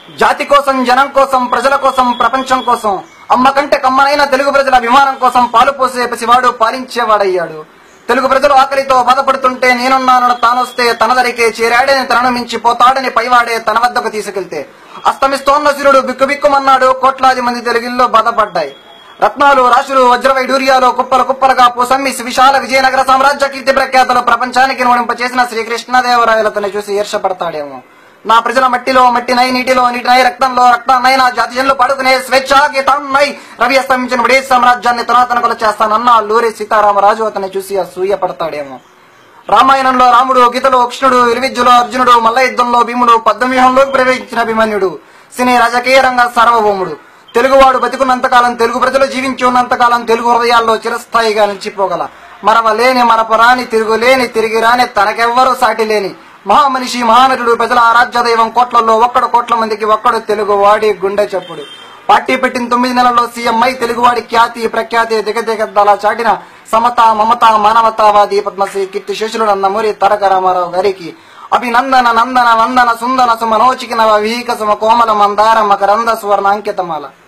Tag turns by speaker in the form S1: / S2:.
S1: జాతి కోసం జనం కోసం ప్రజల కోసం ప్రపంచం కోసం అమ్మ కంటే కమ్మనైన తెలుగు ప్రజల అభిమానం కోసం పాలు పోసే పసివాడు పాలించేవాడయ్యాడు తెలుగు ప్రజలు ఆకలితో బాధపడుతుంటే నేనున్నాను తానొస్తే తన దరికే చేరాడని తనను మించి పోతాడని పైవాడే తన వద్దకు తీసుకెళ్తే అస్తమిస్తోన్న సూర్యుడు బిక్కుబిక్కుమన్నాడు కోట్లాది మంది తెలుగుల్లో బాధపడ్డాయి రత్నాలు రాశులు వజ్ర వైడూర్యాలు కుప్పల కుప్పలుగా పోసమ్మి విశాల విజయనగర సామ్రాజ్య కీర్తి ప్రఖ్యాతలు ప్రపంచానికి నోడింపచేసిన శ్రీకృష్ణదేవరాయలతోనే చూసి ఈర్షపడతాడేమో నా ప్రజల మట్టిలో మట్టినై నీటిలో నీటినై రక్తంలో రక్తాన్నై నా జాతీయంలో పడుకునే స్వేచ్ఛా గీతాన్నై రవి అస్తమించిన బ్రిటిష్ సామ్రాజ్యాన్ని తనాతనకులు చేస్తానన్న అల్లూరి సీతారామరాజు అతన్ని చూసి అసూయ పడతాడేమో రామాయణంలో రాముడు గీతలో కృష్ణుడు విలువిద్యులో అర్జునుడు మల్ల యుద్ధంలో భీముడు పద్మవ్యూహంలోకి ప్రవేశించిన అభిమన్యుడు సినీ రాజకీయ రంగ సార్వభౌముడు తెలుగువాడు బతికున్నంతకాలం తెలుగు ప్రజలు జీవించి ఉన్నంతకాలం తెలుగు హృదయాల్లో చిరస్థాయిగా నిలిచిపోగల మరవలేని మరపరాని తిరుగులేని తిరిగి రాని తనకెవ్వరూ సాటి లేని మహామనిషి మహానటుడు ప్రజల ఆరాధ్య దైవం కోట్లలో ఒక్కడు కోట్ల మందికి ఒక్కడు తెలుగువాడి గుండె చప్పుడు పార్టీ పెట్టిన తొమ్మిది నెలల్లో సీఎం అయి తెలుగువాడి ఖ్యాతి ప్రఖ్యాతి దిగదిగద్దాలా చాటిన సమత మమత మానవతావాది పద్మశ్రీ కీర్తి శేషులు నందమూరి తారక రామారావు గారికి అభినందన నందన వందన సుందన సుమనోచికిన వీక సుమ కోమల మందార మకరంద సువర్ణ అంకితమాల